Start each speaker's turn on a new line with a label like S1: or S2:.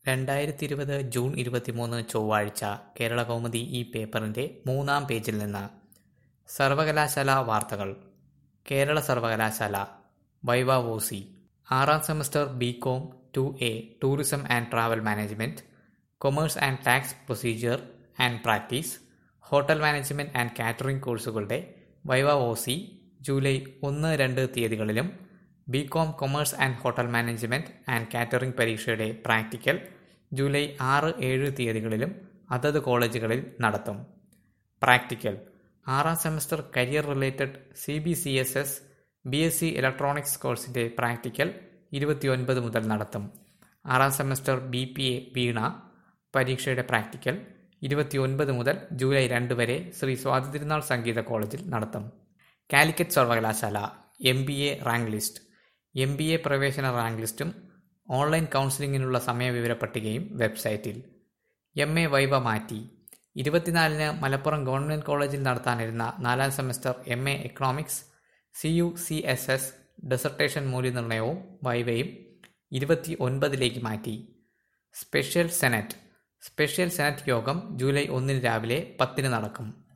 S1: രണ്ടായിരത്തി ഇരുപത് ജൂൺ ഇരുപത്തിമൂന്ന് ചൊവ്വാഴ്ച കേരളകൗമുദി ഈ പേപ്പറിന്റെ മൂന്നാം പേജിൽ നിന്ന് സർവകലാശാല വാർത്തകൾ കേരള സർവകലാശാല വൈവ വോസി ആറാം semester B Com two A tourism and travel management commerce and tax procedure and practice hotel management and catering കോഴ്സുകളുടെ വൈവ ഒസി ജൂലൈ ഒന്ന് രണ്ട് തീയതികളിലും B Com commerce and hotel management and catering പരീക്ഷയുടെ practical July ആറ് ഏഴ് തീയതികളിലും അതത് കോളേജുകളിൽ നടത്തും പ്രാക്ടിക്കൽ ആറാം semester career related C B C S S B S C electronics കോഴ്സിന്റെ പ്രാക്ടിക്കൽ ഇരുപത്തിയൊൻപത് മുതൽ നടത്തും ആറാം semester B P A veena പരീക്ഷയുടെ പ്രാക്ടിക്കൽ ഇരുപത്തിയൊൻപത് മുതൽ ജൂലൈ രണ്ട് വരെ ശ്രീ സ്വാതി തിരുനാൾ സംഗീത കോളേജിൽ നടത്തും കാലിക്കറ്റ് സർവകലാശാല M B A rank list M B A പ്രവേശന റാങ്ക് ലിസ്റ്റും ഓൺലൈൻ കൗൺസിലിംഗിനുള്ള സമയവിവര പട്ടികയും വെബ്സൈറ്റിൽ എം എ വൈവ മാറ്റി ഇരുപത്തിനാലിന് മലപ്പുറം ഗവൺമെന്റ് കോളേജിൽ നടത്താനിരുന്ന നാലാം semester M A economics C U C S S dissertation മൂല്യനിർണ്ണയവും വൈവയും ഇരുപത്തി ഒൻപതിലേക്ക് മാറ്റി സ്പെഷ്യൽ സെനറ്റ് സ്പെഷ്യൽ സെനറ്റ് യോഗം ജൂലൈ ഒന്നിന് രാവിലെ പത്തിന് നടക്കും